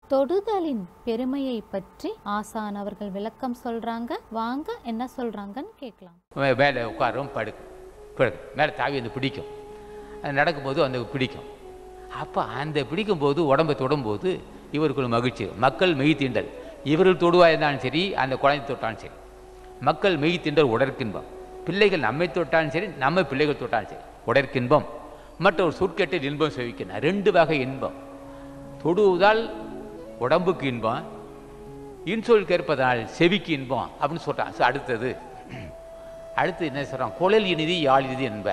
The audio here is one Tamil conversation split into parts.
தொடுதலின் பெருமையை பற்றி ஆசான் அவர்கள் விளக்கம் சொல்றாங்க வாங்க என்ன சொல்றாங்கன்னு கேட்கலாம் மே- மேலே உட்காரும் படுக்கும் படுக்கும் மேலே தாவி வந்து பிடிக்கும் அது நடக்கும்போது அந்த பிடிக்கும் அப்போ அந்த பிடிக்கும்போது உடம்பை தொடும்போது இவருக்கு ஒரு மகிழ்ச்சி மக்கள் மெய் தீண்டல் இவர்கள் தொடுவா இருந்தாலும் சரி அந்த குழந்தை தொட்டாலும் சரி மக்கள் மெய் தீண்டல் உடற்கின்பம் பிள்ளைகள் நம்மை தொட்டாலும் சரி நம்ம பிள்ளைகள் தொட்டாலும் சரி உடற்கின்பம் மற்ற ஒரு சொற்கேட்டில் இன்பம் செவிக்கணும் ரெண்டு வகை இன்பம் தொடுவதால் உடம்புக்கு இன்பம் இன்சொல் கேட்பதால் செவிக்கு இன்பம் அப்படின்னு சொல்கிறான் So, அடுத்தது அடுத்து என்ன சொல்கிறான் குழல் இனிதி யாழ் இனிதி என்ப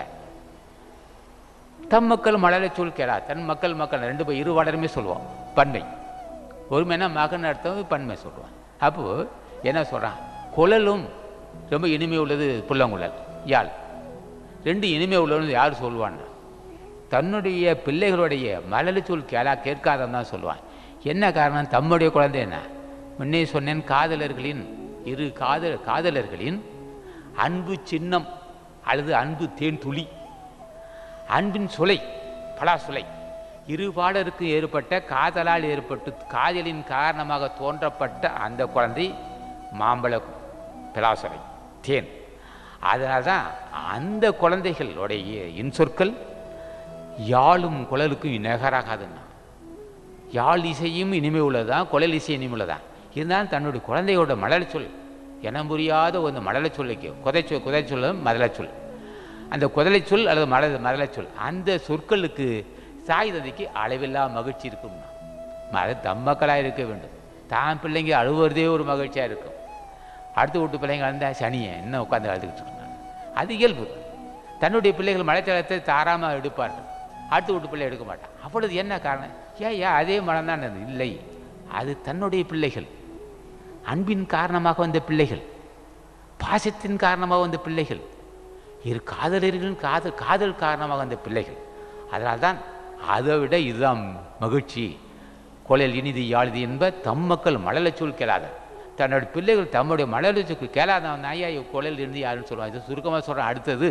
தம் மக்கள் மழலை சொல் கேளா தன் மக்கள் மக்கள் ரெண்டு பேர் இருவாடருமே சொல்லுவோம் பன்மை ஒருமைனா மகன் அர்த்தம் பன்மை சொல்லுவான் அப்போது என்ன சொல்கிறான் குழலும் ரொம்ப இனிமை உள்ளது புல்லங்குழல் யாழ் ரெண்டு இனிமை உள்ளது யார் சொல்லுவான்னா தன்னுடைய பிள்ளைகளுடைய மழலை சொல் கேளா கேட்காதவன் தான் சொல்லுவான் என்ன காரணம் தம்முடைய குழந்தை என்ன முன்னே சொன்னேன் காதலர்களின் இரு காதல் காதலர்களின் அன்பு சின்னம் அல்லது அன்பு தேன் துளி அன்பின் சுலை பலா சுலை இரு பாடருக்கு ஏற்பட்ட காதலால் ஏற்பட்டு காதலின் காரணமாக தோன்றப்பட்ட அந்த குழந்தை மாம்பழ பலாசுலை தேன் அதனால தான் அந்த குழந்தைகளுடைய இன்சொற்கள் யாழும் குழலுக்கும் நிகராகாதுன்னா யாழ் இசையும் இனிமை உள்ளதான் குழல் இசை இனிமை உள்ளதான் இருந்தாலும் தன்னுடைய குழந்தையோட மழலை சொல் இனம் புரியாத ஒரு மழலை சொல்லுக்கு குதை சொல் குதை சொல்ல மதலை சொல் அந்த குதலை சொல் அல்லது மழ மதலை சொல் அந்த சொற்களுக்கு தாய் தந்தைக்கு அளவில்லா மகிழ்ச்சி இருக்கும்னா அது தம்மக்களாக இருக்க வேண்டும் தான் பிள்ளைங்க அழுவுறதே ஒரு மகிழ்ச்சியாக இருக்கும் அடுத்த வீட்டு பிள்ளைங்க அழுந்தா சனியை இன்னும் உட்காந்து அழுதுகிட்டு இருக்காங்க அது இயல்பு தன்னுடைய பிள்ளைகள் மலைத்தளத்தை தாராமல் எடுப்பார்கள் அடுத்த வீட்டு பிள்ளை எடுக்க மாட்டான் அப்பொழுது என்ன காரணம் ஏன் ஏன் அதே மனம் தான் அது இல்லை அது தன்னுடைய பிள்ளைகள் அன்பின் காரணமாக வந்த பிள்ளைகள் பாசத்தின் காரணமாக வந்த பிள்ளைகள் இரு காதலர்களின் காதல் காதல் காரணமாக வந்த பிள்ளைகள் அதனால்தான் அதை விட இதுதான் மகிழ்ச்சி கொலையில் இனிது யாழ்து என்ப தம் மக்கள் மழலை சொல் கேளாத தன்னோட பிள்ளைகள் தம்முடைய மழலை சொல் கேளாதவன் ஐயா கொலையில் இருந்து யாருன்னு சொல்லுவான் இது சுருக்கமாக சொல்கிறேன் அடுத்தது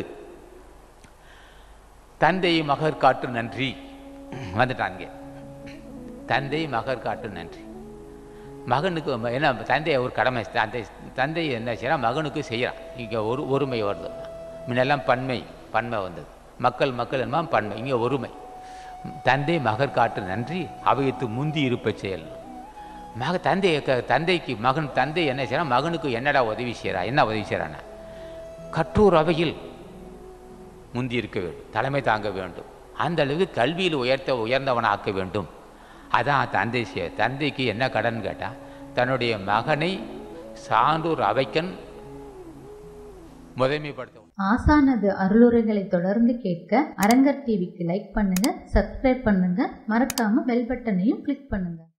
தந்தை மகர் காட்டு நன்றி வந்துட்டாங்க தந்தை மகர் காட்டு நன்றி மகனுக்கு ம- என்ன தந்தை ஒரு கடமை தந்தை தந்தை என்ன செய்யறான் மகனுக்கு செய்கிறான் இங்கே ஒரு ஒருமை வருது முன்னெல்லாம் பன்மை பன்மை வந்தது மக்கள் மக்கள் என்பா பன்மை இங்கே ஒருமை தந்தை மகர் காட்டு நன்றி அவையத்து முந்தி இருப்ப செயல் மக தந்தை க- தந்தைக்கு மகன் தந்தை என்ன செய்யறான் மகனுக்கு என்னடா உதவி செய்கிறா என்ன உதவி செய்கிறானா கற்றோர் அவையில் முந்தி இருக்க வேண்டும் தலைமை தாங்க வேண்டும் அந்த அளவுக்கு கல்வியில் உயர்த்த உயர்ந்தவனாக்க வேண்டும் அதான் தந்தை செய்- தந்தைக்கு என்ன கடன் கேட்டால் தன்னுடைய மகனை சான்றோர் அவைக்கன் முதன்மைப்படுத்த ஆசானது அருளுரைகளை தொடர்ந்து கேட்க அரங்கர் டிவிக்கு லைக் பண்ணுங்க சப்ஸ்கிரைப் பண்ணுங்க மறக்காம பெல் பட்டனையும் கிளிக் பண்ணுங்க